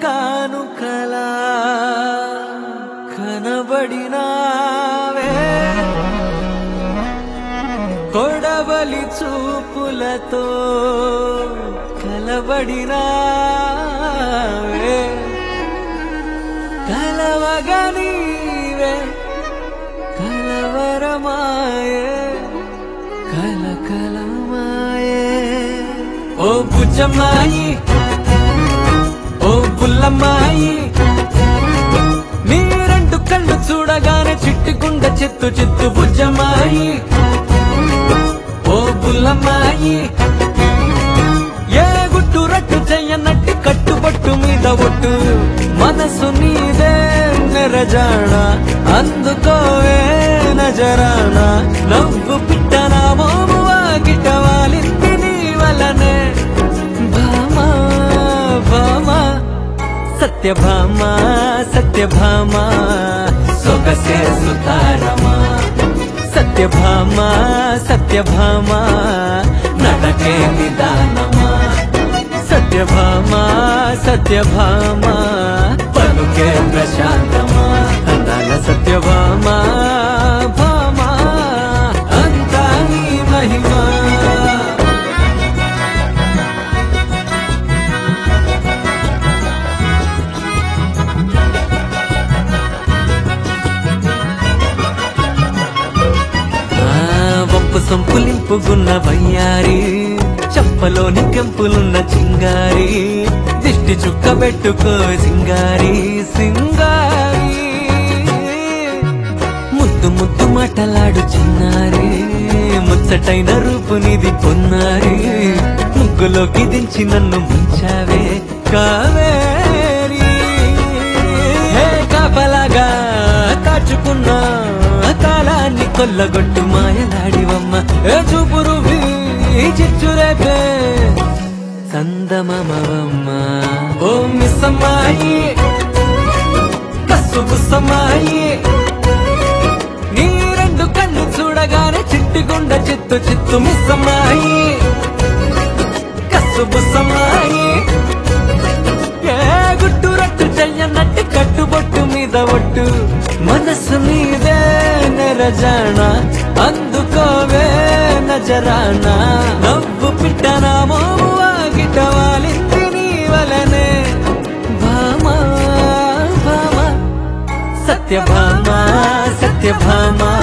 కానుకలా కనబడినావే కొడవలి చూపులతో కలబడినావే కలవగా నీవే కలవరమాయే కలకలమాయే ఓ బుజ్జమ్మాయి ఓ బుల్లమ్మాయి నీ రెండు కళ్ళు చూడగానే చిట్టుకుండ చిత్తు చిత్తు బుజ్జమ్మాయి ఓ బుల్లమ్మాయి ఏ గుట్టు రట్టు చెయ్యనట్టు కట్టుబట్టు మీద ఒట్టు మనసు నీదే నెరజాణ అందుకోవే నజరాణ నవ్వు పిట్టన మోము వాకిట వాలింది నీ వలనే భామా భామా సత్యభామ సత్యభామ సొగసే సుతారమా సత్యభామ సత్యభామ నడకే నిదానమా సత్యభామ సత్యభామ పలుకే ప్రశాంతమా అందాల సత్యభామ భామ అంతా నీ మహిమా ఆ, వంపు సొంపులింపుగున్న వయ్యారి చెప్పలోని కెంపులున్న చింగారి దిష్టి చుక్క పెట్టుకో సింగారి సింగారి ముద్దు ముద్దు మాటలాడు చిన్నారి ముచ్చటైన రూపు నీది పొన్నారి ముగ్గులోకి దించి నన్ను ముంచావే కావేరి హే కాపలాగా కాచుకున్నా కాలాన్ని కొల్లగొట్టు మాయలాడివమ్మ ఏ చూపురు చిచ్చురేపే సందమమవమ్మ ఓ మిస్సమ్మాయి కసు బుస్సమ్మాయి నీ రెండు కళ్ళు చూడగానే చిట్టుగుండ చిత్తు చిత్తు మిస్సమ్మాయి కసు బుస్సమ్మాయి ఏ గుట్టు రట్టు చెయ్యనట్టు కట్టుబొట్టు మీద ఒట్టు మనసు నీదే నెరజాణ అందుకోవే నజరాణ నవ్వు పిట్టన మోము వాగిట వాలింది నీ వలనే భామా భామా సత్యభామ సత్యభామ